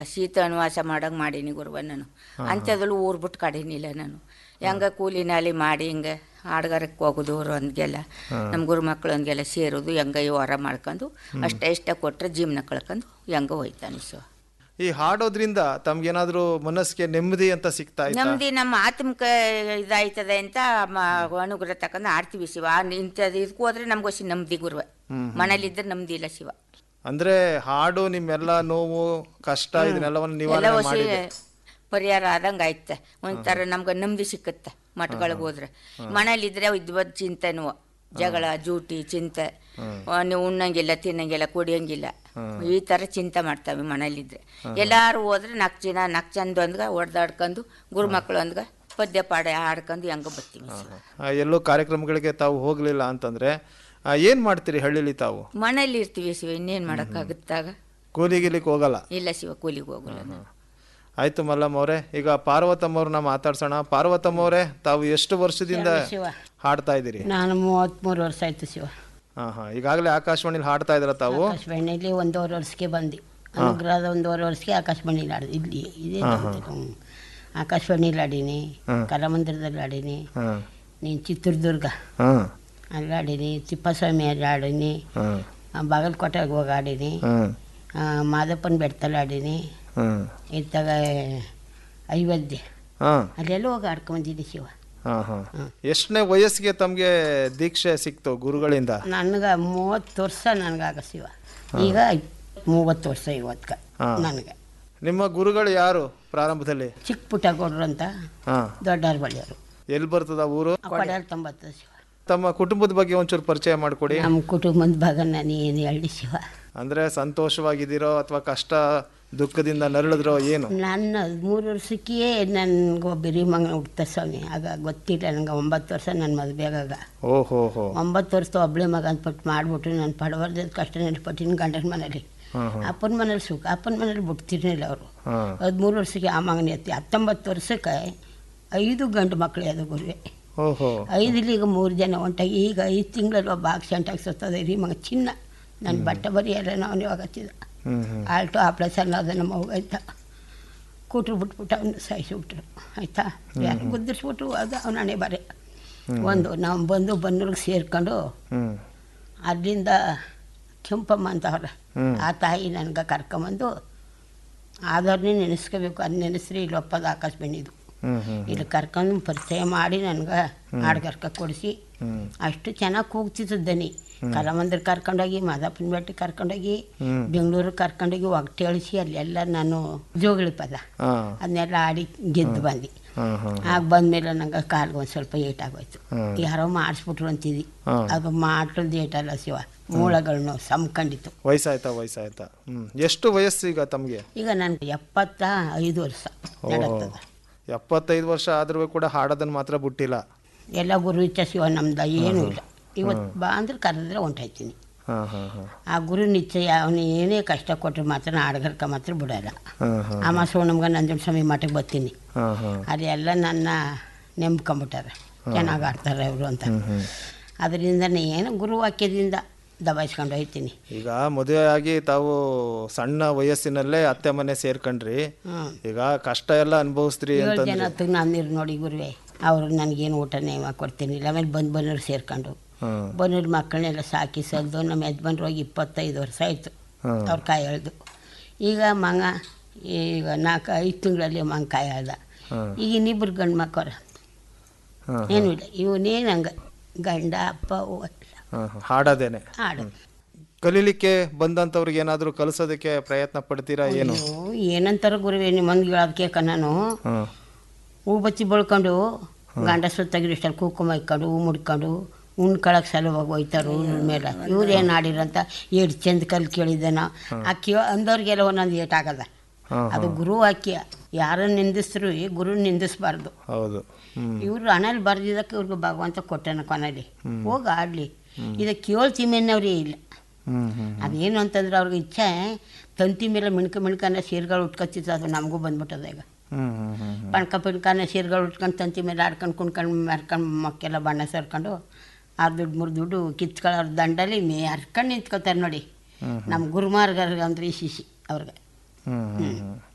ಶೀತ ಅನುವಾಸ ಮಾಡಂಗೆ ಮಾಡೀನಿ ಗುರುವ ನಾನು ಅಂಥದ್ರಲ್ಲೂ ಊರು ಬಿಟ್ಟು ಕಡೀನಿಲ್ಲ ನಾನು ಹೆಂಗ ಕೂಲಿ ನಾಲಿ ಮಾಡಿ ಹಿಂಗೆ ಹಾಡ್ಗಾರಕ್ಕೆ ಹೋಗೋದು ಅವ್ರು ಅಂದ್ಗೆಲ್ಲ ನಮ್ಮ ಗುರು ಮಕ್ಕಳು ಅಂದ್ಗೆಲ್ಲ ಸೇರೋದು ಹೆಂಗ ಹೊರ ಮಾಡ್ಕೊಂಡು ಅಷ್ಟೇ ಇಷ್ಟ ಕೊಟ್ಟರೆ ಜೀವನ ಕಳ್ಕೊಂಡು ಹೆಂಗ ಹೋಯ್ತಾನೆ ಸೊ ಈ ಹಾಡೋದ್ರಿಂದ ತಮ್ಗೇನಾದ್ರೂ ಮನಸ್ಸಿಗೆ ನೆಮ್ಮದಿ ಅಂತ ಸಿಗ್ತಾ ಇತ್ತಾ ನಮ್ದು ನಮ್ಮ ಆತ್ಮಕ ಇದಾಯ್ತದೆ ಅಂತ ಮ- ಅನುಗ್ರಹ ತಕೊಂಡು ಆಡ್ತೀವಿ ಶಿವ ಇಂಥದ್ದು ಇದಕ್ಕೆ ಹೋದ್ರೆ ನಮ್ಗೋಸಿ ನೆಮ್ಮದಿ ಗುರುವ ಮನೇಲಿದ್ರೆ ನೆಮ್ಮದಿ ಇಲ್ಲ ಶಿವ ಅಂದ್ರೆ ಹಾಡು ನಿಮ್ಮೆಲ್ಲ ನೋವು ಕಷ್ಟ ಇದನ್ನೆಲ್ಲವನ್ನು ಎಲ್ಲ ನಿವಾರಣೆ ಹೊಸಿ ಮಾಡಿದೆ ಪರಿಹಾರ ಆದಂಗೆ ಆಯ್ತೆ ಒಂಥರ ನಮ್ಗೆ ನೆಮ್ಮದಿ ಸಿಕ್ಕತ್ತೆ ಮಠಗಳಿಗೆ ಹೋದ್ರೆ ಮನೇಲಿದ್ರೆ ಇದ್ವದ್ ಚಿಂತೆನೂ ಜಗಳ ಜೂಟಿ ಚಿಂತೆ ಆ, ನೀವು ಉಣ್ಣಂಗಿಲ್ಲ ತಿನ್ನಂಗಿಲ್ಲ ಕುಡಿಯಂಗಿಲ್ಲ ಈ ಥರ ಚಿಂತೆ ಮಾಡ್ತಾವೆ ಮನೇಲಿದ್ರೆ ಎಲ್ಲಾರು ಹೋದ್ರೆ ನಾಲ್ಕು ಜನ ನಾಲ್ಕು ಚಂದ ಒಂದ್ಗ ಹೊಡೆದಾಡ್ಕೊಂಡು ಗುರು ಮಕ್ಕಳು ಒಂದ್ಗ ಪದ್ಯ ಪಾಡ ಹಾಡ್ಕೊಂಡು ಹೆಂಗ ಬರ್ತೀವಿ ಆ, ಎಲ್ಲೋ ಕಾರ್ಯಕ್ರಮಗಳಿಗೆ ತಾವು ಹೋಗ್ಲಿಲ್ಲ ಅಂತಂದ್ರೆ ಆ, ಏನ್ ಮಾಡ್ತೀರಿ ಹಳ್ಳಿಲಿ ತಾವು ಮನೇಲಿ ಇರ್ತೀವಿ ಶಿವ ಇನ್ನೇನು ಮಾಡೋಕ್ಕಾಗುತ್ತಾಗ ಕೂಲಿಗಿಲಿಕ್ಕೆ ಹೋಗಲ್ಲ ಇಲ್ಲ ಶಿವ ಕೂಲಿಗೆ ಹೋಗಲ್ಲ ನಾನು. ಆಯ್ತು ಮಲ್ಲಮ್ಮ ಅವರೇ ಈಗ ಪಾರ್ವತಮ್ಮ ಅವ್ರನ್ನ ಮಾತಾಡ್ಸೋಣ ಪಾರ್ವತಮ್ಮ ಅವರೇ ತಾವು ಎಷ್ಟು ವರ್ಷದಿಂದ ಶಿವ ಹಾಡ್ತಾ ಇದ್ದೀರಿ ನಾನು ಮೂವತ್ತ್ಮೂರು ವರ್ಷ ಆಯ್ತು ಶಿವ ಹಾ ಹಾ ಈಗಾಗಲೇ ಆಕಾಶವಾಣಿಲಿ ಹಾಡ್ತಾ ಇದ್ದೀರಾ ತಾವು ಆಕಾಶವಾಣಿಲಿ ಒಂದೂವರೆ ವರ್ಷಕ್ಕೆ ಬಂದು ಅನುಗ್ರಹದ ಒಂದೂವರೆ ವರ್ಷಕ್ಕೆ ಆಕಾಶವಾಣಿಲಿ ಆಡಿದೆ ಇಲ್ಲಿ ಇದೇ ಹ್ಞೂ ಆಕಾಶವಾಣಿಲಿ ಆಡೀನಿ ಕಲಾಮಂದಿರದಲ್ಲಿ ಆಡೀನಿ ಹಾ ನೀನು ಚಿತ್ರದುರ್ಗ ಹಾ ಅಲ್ಲಿ ಆಡೀನಿ ತಿಪ್ಪಸ್ವಾಮಿಯಲ್ಲಿ ಆಡೀನಿ ಹಾ ಆ, ಬಾಗಲಕೋಟೆಗೆ ಹೋಗಿ ಆಡೀನಿ ಹಾ ಆ, ಮಾದಪ್ಪನ ಬೆಡ್ತಲ್ಲಿ ಆಡೀನಿ ಹಾ ಇತ್ತಾಗ ಐವದ್ಯ ಹಾ ಅಲ್ಲೆಲ್ಲ ಹೋಗಿ ಆಡ್ಕೊಂಬಂದಿದ್ದೆ ಶಿವ ಹಾ ಹಾ ಎಷ್ಟನೇ ವಯಸ್ಸಿಗೆ ತಮಗೆ ದೀಕ್ಷೆ ಸಿಕ್ತು ಗುರುಗಳಿಂದ ನನಗೆ ಮೂವತ್ತು ವರ್ಷ ನನಗಾಗ ಶಿವ ಈಗ ಮೂವತ್ತು ವರ್ಷ ಇವತ್ಕ ಹಾ. ನನಗೆ ನಿಮ್ಮ ಗುರುಗಳು ಯಾರು ಪ್ರಾರಂಭದಲ್ಲಿ ಚಿಕ್ಕ ಪುಟ್ಟ ಗೌಡ್ರು ಅಂತ ಹಾ ದೊಡ್ಡವ್ರ ಬಳಿಯವರು ಎಲ್ಲಿ ಬರ್ತದ ಊರು ಕೊಡೆಯಲ್ಲಿ ತೊಂಬತ್ತು ಶಿವ ತಮ್ಮ ಕುಟುಂಬದ ಬಗ್ಗೆ ಒಂಚೂರು ಪರಿಚಯ ಮಾಡಿಕೊಡಿ ನಮ್ಮ ಕುಟುಂಬದ ಭಾಗ ನಾನು ಏನು ಹೇಳಿ ಶಿವ ಅಂದ್ರೆ ಸಂತೋಷವಾಗಿದ್ದೀರೋ ಅಥವಾ ಕಷ್ಟ ದುಃಖದಿಂದ ನರಳಿದ್ರೋ ಏನು ನನ್ನ ಹದಿಮೂರು ವರ್ಷಕ್ಕೆ ನನಗೆ ಒಬ್ಬ ಮಗನ ಹುಡ್ತ ಸ್ವಾಮಿ ಆಗ ಗೊತ್ತಿಲ್ಲ ನನಗೆ ಒಂಬತ್ತು ವರ್ಷ ನನ್ನ ಮದುವೆ ಆಗಾಗ ಓಹೋ ಹೋ ಒಂಬತ್ತು ವರ್ಷದ ಒಬ್ಬಳೆ ಮಗ ಅಂದ್ಬಿಟ್ಟು ಮಾಡಿಬಿಟ್ಟು ನಾನು ಪಡವರ್ದ ಕಷ್ಟ ನೆನಪಟ್ಟಿನ ಗಂಡನ ಮನೇಲಿ ಅಪ್ಪನ ಮನೇಲಿ ಸುಖ ಅಪ್ಪನ ಮನೇಲಿ ಬಿಡ್ತಿರ್ಲಿಲ್ಲ ಅವರು ಹಾ ಹದಿಮೂರು ವರ್ಷಕ್ಕೆ ಆ ಮಗನ ಎತ್ತಿ ಹತ್ತೊಂಬತ್ತು ವರ್ಷಕ್ಕೆ ಐದು ಗಂಡು ಮಕ್ಕಳು ಅದು ಗುರುವೆ ಓಹೋ ಐದಲ್ಲಿ ಈಗ ಮೂರು ಜನ ಹೊಂಟಾಗಿ ಈಗ ಐದು ತಿಂಗಳಲ್ಲಿ ಒಬ್ಬ ಆಕ್ಸಿಡೆಂಟಾಗಿ ಸತ್ತದ ರೀ ಮಗ ಚಿನ್ನ ನನ್ನ ಬಟ್ಟೆ ಬರಿ ಎಲ್ಲ ನಾವು ಇವಾಗ ಹಚ್ಚಿದ ಹ್ಮ್ ಹ್ಮ್ ಆಲ್ಟೋ ಆಪ್ರೇಷನ್ ಅದ ನಮ್ಮ ಅವ್ವ ಆಯ್ತಾ ಕೂಟ್ರು ಬಿಟ್ಬಿಟ್ಟು ಅವನು ಸಾಯಿಸಿಬಿಟ್ರು ಆಯ್ತಾ ಯಾರು ಗುದ್ದಿಸ್ಬಿಟ್ರು ಅದು ಅವನ ಹಣೆ ಬರೆ ಒಂದು ನಾವು ಬಂದು ಬನ್ನೂರಿಗೆ ಸೇರ್ಕೊಂಡು ಹ್ಮ್ ಅಲ್ಲಿಂದ ಕೆಂಪಮ್ಮ ಅಂತವ್ರೆ ಆ ತಾಯಿ ನನಗೆ ಕರ್ಕೊಂಬಂದು ಆಧಾರ್ನೇ ನೆನೆಸ್ಕೋಬೇಕು ಅದು ನೆನೆಸ್ರಿ ಇಲ್ಲಿ ಒಪ್ಪದ ಆಕಾಶ ಬೆಣ್ಣಿದು ಹ್ಮ್ ಹ್ಮ್ ಇಲ್ಲಿ ಕರ್ಕೊಂಡು ಪರಿಚಯ ಮಾಡಿ ನನಗೆ ಹಾಡ್ಗರ್ಕ ಕೊಡಿಸಿ ಹ್ಮ್ ಅಷ್ಟು ಚೆನ್ನಾಗಿ ಕೂಗ್ತಿತ್ತು ದನಿ ಕಲಾಮಂದಿರ ಕರ್ಕೊಂಡೋಗಿ ಮಾದಪ್ಪನ ಬೆಟ್ಟ ಕರ್ಕೊಂಡೋಗಿ ಹ್ಮ್. ಬೆಂಗಳೂರಿಗೆ ಕರ್ಕೊಂಡೋಗಿ ಒಗಟೆ ಹೇಳಿಸಿ ಅಲ್ಲೆಲ್ಲ ನಾನು ಜೋಗಿಳಿ ಪದ ಹಾ ಅದನ್ನೆಲ್ಲ ಆಡಿ ಗೆದ್ದು ಬಂದು ಹಾ ಹಾ ಆಗ ಬಂದಮೇಲೆ ನಂಗೆ ಕಾಲ್ಗೆ ಒಂದು ಸ್ವಲ್ಪ ಏಟಾಗೋಯ್ತು ಹ್ಮ್. ಯಾರೋ ಮಾಡಿಸ್ಬಿಟ್ರು ಅಂತಿದ್ದಿ ಹಾ. ಅದು ಮಾಡ್ಲದ್ದು ಏಟಲ್ಲ ಶಿವ ಮೂಳೆಗಳನ್ನು ಸಂಕಂಡಿತು ವಯಸ್ಸಾಯ್ತಾ ವಯಸ್ಸಾಯ್ತಾ ಹ್ಮ್ ಎಷ್ಟು ವಯಸ್ಸು ಈಗ ತಮಗೆ ಈಗ ನನಗೆ ಎಪ್ಪತ್ತ ಐದು ವರ್ಷ ನಡೀತದ ಎಪ್ಪತ್ತೈದು ವರ್ಷ ಆದ್ರೂ ಕೂಡ ಹಾಡೋದನ್ನ ಮಾತ್ರ ಬಿಟ್ಟಿಲ್ಲ ಎಲ್ಲ ಗುರು ಇಚ್ಛ ಶಿವ ನಮ್ದು ಏನೂ ಇಲ್ಲ ಇವತ್ತು ಬಾ ಅಂದ್ರೆ ಕರೆದ್ರೆ ಹೊಂಟಾಯ್ತೀನಿ ಹಾ ಹಾ ಹಾ ಆ ಗುರು ನಿಶ್ಚಯ ಅವನು ಏನೇ ಕಷ್ಟ ಕೊಟ್ಟರು ಮಾತ್ರ ಹಾಡ್ಗರ್ಕ ಮಾತ್ರ ಬಿಡಲ್ಲ ಹಾ ಹಾ ಅಮಾಸ ನಮ್ಗೆ ನಂಜನ ಸ್ವಾಮಿ ಮಠಕ್ಕೆ ಬರ್ತೀನಿ ಹಾ ಹಾ ಅದೆಲ್ಲ ನನ್ನ ನೆಂಬ್ಕೊಂಬಿಟ್ಟಾರೆ ಚೆನ್ನಾಗಿ ಆಡ್ತಾರೆ ಅವರು ಅಂತ ಅದರಿಂದ ಏನು ಗುರು ವಾಕ್ಯದಿಂದ ದಬಾಯಿಸ್ಕೊಂಡು ಹೋಗ್ತೀನಿ ಈಗ ಮದುವೆ ಆಗಿ ತಾವು ಸಣ್ಣ ವಯಸ್ಸಿನಲ್ಲೇ ಅತ್ತೆ ಮನೆ ಸೇರ್ಕೊಂಡ್ರಿ ಹ್ಞೂ ಈಗ ಕಷ್ಟ ಎಲ್ಲ ಅನುಭವಿಸ್ತ್ರಿ ಏಳು ಅಂತಂದ್ರೆ ಜನ ಹತ್ತಿಗೆ ನಾನು ನೀರು ನೋಡಿ ಗುರುವೆ ಅವರು ನನಗೇನು ಊಟ ನೇಮ ಕೊಡ್ತೀನಿ ಆಮೇಲೆ ಬಂದು ಬನ್ನೂರು ಸೇರ್ಕೊಂಡು ಹ್ಮ್ ಬನ್ನೂರು ಮಕ್ಕಳನ್ನೆಲ್ಲ ಸಾಕಿ ಸಲ್ದು ನಮ್ಮ ಯಜಮಾನ್ರು ಹೋಗಿ ಇಪ್ಪತ್ತೈದು ವರ್ಷ ಆಯಿತು ಹ್ಮ್. ಅವ್ರ ಕಾಯಿ ಎಳ್ದು ಈಗ ಮಂಗ ಈಗ ನಾಲ್ಕು ಐದು ತಿಂಗಳಲ್ಲಿ ಮಂಗ ಕಾಯಿ ಎಳ್ದ ಹ್ಮ್. ಈಗ ಇನ್ನಿಬ್ರು ಗಂಡು ಮಕ್ಕವ್ರ ಹ್ಮ್ ಏನೂ ಇಲ್ಲ ಇವನೇನು ಹಂಗೆ ಗಂಡ ಅಪ್ಪ ಅವ್ವ ಇಲ್ಲ ಹ್ಮ್ ಹ್ಮ್. ಹಾಡೋದೇನೆ ಹಾಡು ಕಲೀಲಿಕ್ಕೆ ಬಂದಂಥವ್ರಿಗೆ ಏನಾದರೂ ಕಲಿಸೋದಕ್ಕೆ ಪ್ರಯತ್ನ ಪಡ್ತೀರಾ ಏನು ಅಯ್ಯೋ, ಏನಂತಾರ ಗುರುವೆ ನಿಮ್ಮಂದು ಹೇಳೋದಕ್ಕೆ ನಾನು ಹ್ಮ್ ಹೂ ಬಚ್ಚಿ ಬಳ್ಕೊಂಡು ಗಂಡ ಸುತ್ತಾಗಿ ಇಷ್ಟಲ್ಲಿ ಕುಂಕುಮ ಇಕ್ಕೊಂಡು ಹೂ ಮುಡ್ಕೊಂಡು ಉಣ್ಕೊಳಕ್ಕೆ ಸಲುವಾಗಿ ಹೋಯ್ತಾರು ಮೇಲೆ ಇವ್ರು ಏನು ಆಡಿರಂತ ಏಟ್ ಚಂದ ಕಲ್ ಕೇಳಿದ್ದಾನ ಆ ಕೇ ಅಂದವ್ರಿಗೆಲ್ಲ ಒಂದೊಂದು ಏಟ್ ಆಗದ ಹ್ಮ್ ಅದು ಗುರು ವಾಕ್ಯ ಯಾರನ್ನ ನಿಂದಿಸ್ರು ಈ ಗುರು ನಿಂದಿಸ್ಬಾರ್ದು ಹೌದು ಹ್ಮ್ ಇವ್ರು ಹಣಲ್ಲಿ ಬರ್ದಿದ್ದಕ್ಕೆ ಇವ್ರಿಗೆ ಭಗವಂತ ಕೊಟ್ಟನ ಕೊನೆಯಲ್ಲಿ ಹೋಗಿ ಆಡಲಿ ಇದಕ್ಕೆ ಕೇಳ್ತೀಮೇನವ್ರೇ ಇಲ್ಲ ಹ್ಮ್ ಹ್ಮ್ ಅದೇನು ಅಂತಂದ್ರೆ ಅವ್ರಿಗೆ ಇಚ್ಛೆ ತಂತಿ ಮೇಲೆ ಮಿಣ್ಕ ಮಿಣ್ಕನ ಸೀರೆಗಳು ಉಟ್ಕೊತಿತ್ತು ಅದು ನಮಗೂ ಬಂದ್ಬಿಟ್ಟದ ಈಗ ಹ್ಮ್ ಹ್ಮ್ ಹ್ಮ್ ಹ್ಮ್ ಪಣ್ಕ ಪಿಣ್ಕನ ಸೀರೆಗಳು ಉಟ್ಕೊಂಡು ತಂತಿ ಮೇಲೆ ಆಡ್ಕೊಂಡು ಕುಣ್ಕೊಂಡು ಮೆರ್ಕೊಂಡು ಮಕ್ಕೆಲ್ಲ ಬಣ್ಣ ಸೇರ್ಕೊಂಡು ಆರು ದುಡ್ಡು ಮೂರು ದುಡ್ಡು ಕಿತ್ಕೊಳ್ಳೋರು ದಂಡಲ್ಲಿ ಮೇ ಹರ್ಕೊಂಡು ನಿಂತ್ಕೋತಾರೆ ನೋಡಿ ನಮ್ಮ ಗುರುಮಾರ್ಗರ್ಗೆ ಅಂದ್ರೆ ಶಿಶಿ ಅವ್ರಿಗೆ ಹ್ಮ್ ಹ್ಮ್ ಹ್ಮ್